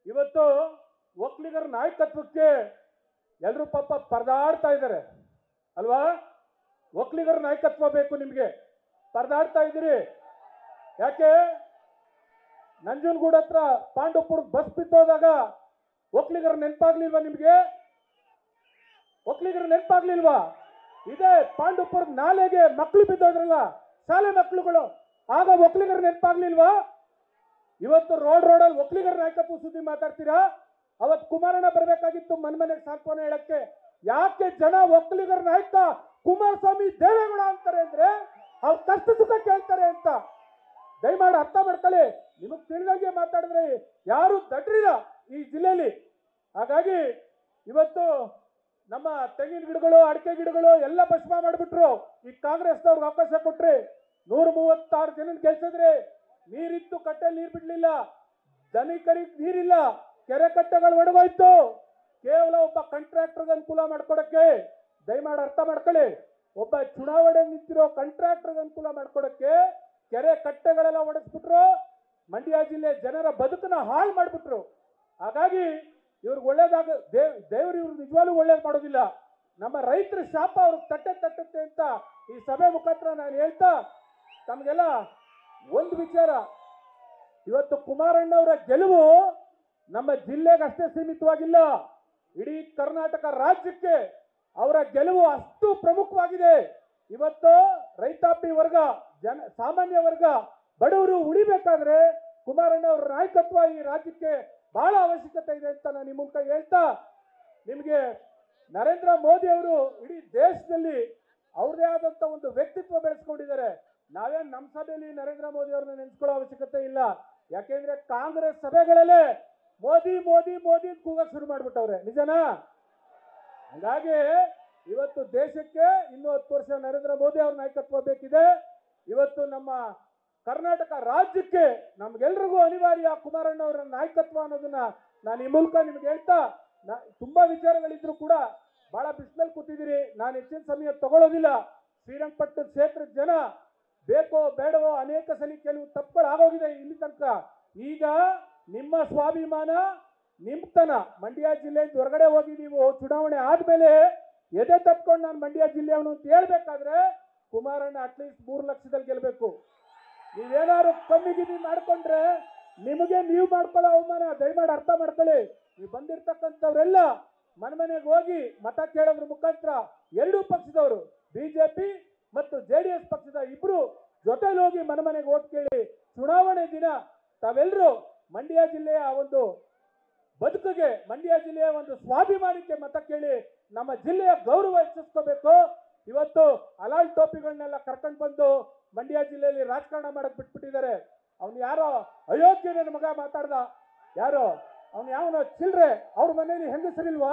ಇವತ್ತು ಒಕ್ಕಲಿಗರ ನಾಯಕತ್ವಕ್ಕೆ ಎಲ್ಲರೂ ಪಾಪ ಪರದಾಡ್ತಾ ಇದ್ದಾರೆ ಅಲ್ವಾ ಒಕ್ಕಲಿಗರ ನಾಯಕತ್ವ ಬೇಕು ನಿಮಗೆ ಪರದಾಡ್ತಾ ಇದ್ದೀರಿ ಯಾಕೆ ನಂಜನಗೂಡ ಹತ್ರ ಪಾಂಡವಪುರ ಬಸ್ ಬಿತ್ತೋದಾಗ ಒಕ್ಕಲಿಗರ ನೆನಪಾಗ್ಲಿಲ್ವಾ ನಿಮಗೆ ಒಕ್ಕಲಿಗರ ನೆನಪಾಗ್ಲಿಲ್ವಾ ಇದೇ ಪಾಂಡವಪುರ ನಾಲೆಗೆ ಮಕ್ಕಳು ಬಿದ್ದೋದ್ರಲ್ಲ ಶಾಲೆ ಮಕ್ಕಳುಗಳು ಆಗ ಒಕ್ಕಲಿಗರ ನೆನಪಾಗ್ಲಿಲ್ವಾ ಇವತ್ತು ರೋಡ್ ರೋಡಲ್ಲಿ ಒಕ್ಕಲಿಗರ ನಾಯಕತ್ವ ಸುದ್ದಿ ಮಾತಾಡ್ತೀರಾ ಅವತ್ತು ಕುಮಾರಣ್ಣ ಬರಬೇಕಾಗಿತ್ತು ಮನೆ ಮನೆಗೆ ಸಾಂತ್ವನ ಹೇಳಕ್ಕೆ ಯಾಕೆ ಜನ ಒಕ್ಕಲಿಗರ ನಾಯಕ ಕುಮಾರಸ್ವಾಮಿ ದೇವೇಗೌಡ ಅಂತಾರೆ ಅಂದ್ರೆ ಅವ್ರ ಕಷ್ಟ ಸುಖ ಕೇಳ್ತಾರೆ ಅಂತ ದಯಮಾಡಿ ಅರ್ಥ ಮಾಡ್ಕೊಳ್ಳಿ ನಿಮಗ್ ತಿಳಿದಂಗೆ ಮಾತಾಡಿದ್ರೆ ಯಾರು ದಡ್ರಿಲ್ಲ ಈ ಜಿಲ್ಲೆಯಲ್ಲಿ ಹಾಗಾಗಿ ಇವತ್ತು ನಮ್ಮ ತೆಂಗಿನ ಗಿಡಗಳು ಅಡಿಕೆ ಗಿಡಗಳು ಎಲ್ಲ ಭಸ್ಮ ಮಾಡಿಬಿಟ್ರು ಈ ಕಾಂಗ್ರೆಸ್ನವ್ರಿಗೆ ಅವಕಾಶ ಕೊಟ್ರಿ ನೂರ ಮೂವತ್ತಾರು ಜನ ಗೆಲ್ಸಿದ್ರಿ ನೀರಿತ್ತು ಕಟ್ಟೆಯಲ್ಲಿ ನೀರು ಬಿಡ್ಲಿಲ್ಲ ದನಿಕರಿಗೆ ನೀರಿಲ್ಲ ಕೆರೆ ಕಟ್ಟೆಗಳು ಒಡಗೋಯ್ತು ಕೇವಲ ಒಬ್ಬ ಕಾಂಟ್ರಾಕ್ಟರ್ಗೆ ಅನುಕೂಲ ಮಾಡ್ಕೊಡಕ್ಕೆ ದಯಮಾಡಿ ಅರ್ಥ ಮಾಡ್ಕೊಳ್ಳಿ ಒಬ್ಬ ಚುನಾವಣೆ ನಿಂತಿರೋ ಕಾಂಟ್ರಾಕ್ಟರ್ಗೆ ಅನುಕೂಲ ಮಾಡ್ಕೊಡಕ್ಕೆ ಕೆರೆ ಕಟ್ಟೆಗಳೆಲ್ಲ ಒಡೆಸ್ಬಿಟ್ರು ಮಂಡ್ಯ ಜಿಲ್ಲೆ ಜನರ ಬದುಕನ್ನ ಹಾಳು ಮಾಡ್ಬಿಟ್ರು ಹಾಗಾಗಿ ಇವ್ರಿಗೆ ಒಳ್ಳೇದಾಗ ದೇವ್ ದೇವ್ರು ಇವ್ರು ನಿಜವಾಗ್ಲೂ ಒಳ್ಳೇದು ಮಾಡೋದಿಲ್ಲ ನಮ್ಮ ರೈತರ ಶಾಪ ಅವ್ರಿಗೆ ತಟ್ಟೆ ತಟ್ಟುತ್ತೆ ಅಂತ ಈ ಸಭೆ ಮುಖಾಂತರ ನಾನು ಹೇಳ್ತಾ ತಮಗೆಲ್ಲ ಒಂದು ವಿಚಾರ ಇವತ್ತು ಕುಮಾರಣ್ಣವರ ಗೆಲುವು ನಮ್ಮ ಜಿಲ್ಲೆಗೆ ಅಷ್ಟೇ ಸೀಮಿತವಾಗಿಲ್ಲ ಇಡೀ ಕರ್ನಾಟಕ ರಾಜ್ಯಕ್ಕೆ ಅವರ ಗೆಲುವು ಅಷ್ಟು ಪ್ರಮುಖವಾಗಿದೆ ಇವತ್ತು ರೈತಾಪಿ ವರ್ಗ ಜನ ಸಾಮಾನ್ಯ ವರ್ಗ ಬಡವರು ಉಳಿಬೇಕಾದ್ರೆ ಕುಮಾರಣ್ಣ ಅವರ ನಾಯಕತ್ವ ಈ ರಾಜ್ಯಕ್ಕೆ ಬಹಳ ಅವಶ್ಯಕತೆ ಇದೆ ಅಂತ ನಾನು ನಿಮ್ಮ ಮೂಲಕ ಹೇಳ್ತಾ ನಿಮಗೆ ನರೇಂದ್ರ ಮೋದಿ ಅವರು ಇಡೀ ದೇಶದಲ್ಲಿ ಅವ್ರದೇ ಆದಂತ ಒಂದು ವ್ಯಕ್ತಿತ್ವ ಬೆಳೆಸ್ಕೊಂಡಿದ್ದಾರೆ ನಾವೇನ್ ನಮ್ಮ ಸಭೆಯಲ್ಲಿ ನರೇಂದ್ರ ಮೋದಿ ಅವ್ರನ್ನ ನೆನೆಸ್ಕೊಳ್ಳೋ ಅವಶ್ಯಕತೆ ಇಲ್ಲ ಯಾಕೆಂದ್ರೆ ಕಾಂಗ್ರೆಸ್ ಸಭೆಗಳಲ್ಲೇ ಮೋದಿ ಮೋದಿ ಮೋದಿ ಅಂತ ಕೂಗಕ್ ಶುರು ಮಾಡ್ಬಿಟ್ಟವ್ರೆ ನಿಜನಾ ಹಂಗಾಗಿ ಇವತ್ತು ದೇಶಕ್ಕೆ ಇನ್ನೂ ಹತ್ತು ವರ್ಷ ನರೇಂದ್ರ ಮೋದಿ ಅವ್ರ ನಾಯಕತ್ವ ಬೇಕಿದೆ ಇವತ್ತು ನಮ್ಮ ಕರ್ನಾಟಕ ರಾಜ್ಯಕ್ಕೆ ನಮ್ಗೆಲ್ರಿಗೂ ಅನಿವಾರ್ಯ ಕುಮಾರಣ್ಣ ಅವರ ನಾಯಕತ್ವ ಅನ್ನೋದನ್ನ ನಾನು ಈ ಮೂಲಕ ನಿಮ್ಗೆ ಹೇಳ್ತಾ ನಾ ತುಂಬಾ ವಿಚಾರಗಳಿದ್ರು ಕೂಡ ಬಹಳ ಬಿಸಿಲಲ್ಲಿ ಕೂತಿದ್ದೀರಿ ನಾನು ಹೆಚ್ಚಿನ ಸಮಯ ತಗೊಳ್ಳೋದಿಲ್ಲ ಶ್ರೀರಂಗಪಟ್ಟಣ ಕ್ಷೇತ್ರದ ಜನ ಬೇಕೋ ಬೇಡವೋ ಅನೇಕ ಸಲ ಕೆಲವು ತಪ್ಪುಗಳು ಆಗೋಗಿದೆ ಇಲ್ಲಿ ತನಕ ಈಗ ನಿಮ್ಮ ಸ್ವಾಭಿಮಾನ ನಿಮ್ತನ ಮಂಡ್ಯ ಜಿಲ್ಲೆಯಿಂದ ಹೊರಗಡೆ ಹೋಗಿ ನೀವು ಚುನಾವಣೆ ಆದ್ಮೇಲೆ ಎದೆ ತಪ್ಕೊಂಡು ನಾನು ಮಂಡ್ಯ ಜಿಲ್ಲೆಯವನು ಅಂತ ಹೇಳ್ಬೇಕಾದ್ರೆ ಕುಮಾರಣ್ಣ ಅಟ್ಲೀಸ್ಟ್ ಮೂರು ಲಕ್ಷದಲ್ಲಿ ಗೆಲ್ಬೇಕು ನೀವೇನಾದ್ರು ಕಮ್ಮಿ ಗಿಮ್ಮಿ ಮಾಡ್ಕೊಂಡ್ರೆ ನಿಮಗೆ ನೀವು ಮಾಡ್ಕೊಳ್ಳೋ ಅವಮಾನ ದಯಮಾಡಿ ಅರ್ಥ ಮಾಡ್ಕೊಳ್ಳಿ ನೀವು ಬಂದಿರ್ತಕ್ಕಂಥವ್ರೆಲ್ಲ ಮನೆ ಮನೆಗೆ ಹೋಗಿ ಮತ ಕೇಳೋದ್ರ ಮುಖಾಂತರ ಎರಡೂ ಪಕ್ಷದವರು ಬಿಜೆಪಿ ಮತ್ತು ಜೆ ಡಿ ಎಸ್ ಪಕ್ಷದ ಇಬ್ರು ಜೊತೆಲಿ ಹೋಗಿ ಮನೆ ಮನೆಗೆ ಓಟ್ ಕೇಳಿ ಚುನಾವಣೆ ದಿನ ತಾವೆಲ್ಲರೂ ಮಂಡ್ಯ ಜಿಲ್ಲೆಯ ಒಂದು ಬದುಕಿಗೆ ಮಂಡ್ಯ ಜಿಲ್ಲೆಯ ಒಂದು ಸ್ವಾಭಿಮಾನಕ್ಕೆ ಮತ ಕೇಳಿ ನಮ್ಮ ಜಿಲ್ಲೆಯ ಗೌರವ ಹೆಚ್ಚಿಸ್ಕೋಬೇಕು ಇವತ್ತು ಅಲಾಲ್ ಟೋಪಿಗಳನ್ನೆಲ್ಲ ಕರ್ಕೊಂಡು ಬಂದು ಮಂಡ್ಯ ಜಿಲ್ಲೆಯಲ್ಲಿ ರಾಜಕಾರಣ ಮಾಡಕ್ ಬಿಟ್ಬಿಟ್ಟಿದ್ದಾರೆ ಅವ್ನು ಯಾರೋ ಅಯೋಗ್ಯ ನನ್ನ ಮಗ ಮಾತಾಡ್ದ ಯಾರೋ ಅವ್ನು ಯಾವನೋ ಚಿಲ್ರೆ ಅವ್ರ ಮನೇಲಿ ಹೆಂಗಸರಿಲ್ವಾ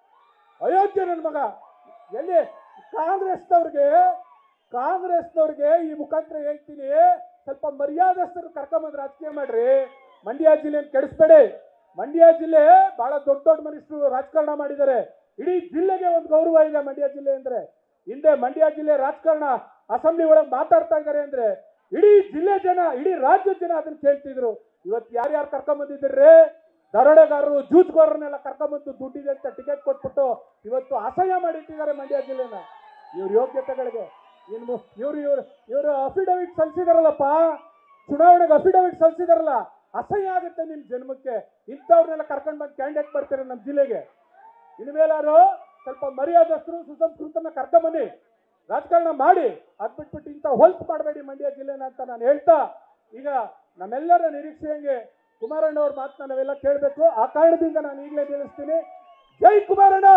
ಅಯೋಗ್ಯ ನನ್ನ ಮಗ ಎಲ್ಲಿ ಕಾಂಗ್ರೆಸ್ನವ್ರಿಗೆ ಕಾಂಗ್ರೆಸ್ನವ್ರಿಗೆ ಈ ಮುಖಾಂತರ ಹೇಳ್ತೀನಿ ಸ್ವಲ್ಪ ಮರ್ಯಾದಸ್ಥರು ಕರ್ಕೊಂಬಂದು ರಾಜಕೀಯ ಮಾಡ್ರಿ ಮಂಡ್ಯ ಜಿಲ್ಲೆಯನ್ನು ಕೆಡಿಸ್ಬೇಡಿ ಮಂಡ್ಯ ಜಿಲ್ಲೆ ಬಹಳ ದೊಡ್ಡ ದೊಡ್ಡ ಮನುಷ್ಯರು ರಾಜಕಾರಣ ಮಾಡಿದ್ದಾರೆ ಇಡೀ ಜಿಲ್ಲೆಗೆ ಒಂದು ಗೌರವ ಇದೆ ಮಂಡ್ಯ ಜಿಲ್ಲೆ ಅಂದ್ರೆ ಹಿಂದೆ ಮಂಡ್ಯ ಜಿಲ್ಲೆ ರಾಜಕಾರಣ ಅಸೆಂಬ್ಲಿ ಒಳಗೆ ಮಾತಾಡ್ತಾ ಇದ್ದಾರೆ ಅಂದ್ರೆ ಇಡೀ ಜಿಲ್ಲೆ ಜನ ಇಡೀ ರಾಜ್ಯದ ಜನ ಅದನ್ನ ಕೇಳ್ತಿದ್ರು ಇವತ್ತು ಯಾರ್ಯಾರು ಕರ್ಕೊಂಬಂದಿದ್ದೀರಿ ದರೋಡೆಗಾರರು ಜೂಜ್ಗಾರರನ್ನೆಲ್ಲ ಕರ್ಕೊಂಬಂದು ದುಡ್ಡಿದೆ ಅಂತ ಟಿಕೆಟ್ ಕೊಟ್ಬಿಟ್ಟು ಇವತ್ತು ಅಸಹ್ಯ ಮಾಡಿಟ್ಟಿದ್ದಾರೆ ಮಂಡ್ಯ ಜಿಲ್ಲೆನ ಇವ್ರ ಯೋಗ್ಯತೆಗಳಿಗೆ ಇನ್ನು ಇವ್ರು ಇವ್ರು ಇವರು ಅಫಿಡವಿಟ್ ಸಲ್ಲಿಸಿದಾರಲ್ಲಪ್ಪ ಚುನಾವಣೆಗೆ ಅಫಿಡವಿಟ್ ಸಲ್ಲಿಸಿದಾರಲ್ಲ ಅಸಹ್ಯ ಆಗುತ್ತೆ ನಿಮ್ ಜನ್ಮಕ್ಕೆ ಇಂಥವ್ರನ್ನೆಲ್ಲ ಕರ್ಕೊಂಡು ಬಂದು ಕ್ಯಾಂಡಿಡೇಟ್ ಮಾಡ್ತಾರೆ ನಮ್ಮ ಜಿಲ್ಲೆಗೆ ಇನ್ಮೇಲಾರು ಸ್ವಲ್ಪ ಮರ್ಯಾದಸ್ಥರು ಸುಸಂಸ್ಕೃತನ ಕರ್ಕೊಂಬನ್ನಿ ರಾಜಕಾರಣ ಮಾಡಿ ಅದ್ ಬಿಟ್ಬಿಟ್ಟು ಇಂಥ ಹೊಲ್ಪ್ ಮಾಡಬೇಡಿ ಮಂಡ್ಯ ಜಿಲ್ಲೆನ ಅಂತ ನಾನು ಹೇಳ್ತಾ ಈಗ ನಮ್ಮೆಲ್ಲರ ನಿರೀಕ್ಷೆಯಂಗೆ ಕುಮಾರಣ್ಣ ಅವ್ರ ಮಾತನ್ನ ನಾವೆಲ್ಲ ಕೇಳಬೇಕು ಆ ಕಾರಣದಿಂದ ನಾನು ಈಗಲೇ ತಿಳಿಸ್ತೀನಿ ಜೈ ಕುಮಾರಣ್ಣ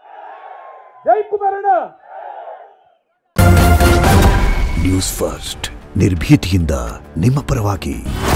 ಜೈ ಕುಮಾರಣ್ಣ ನ್ಯೂಸ್ ಫಸ್ಟ್ ನಿರ್ಭೀತಿಯಿಂದ ನಿಮ್ಮ ಪರವಾಗಿ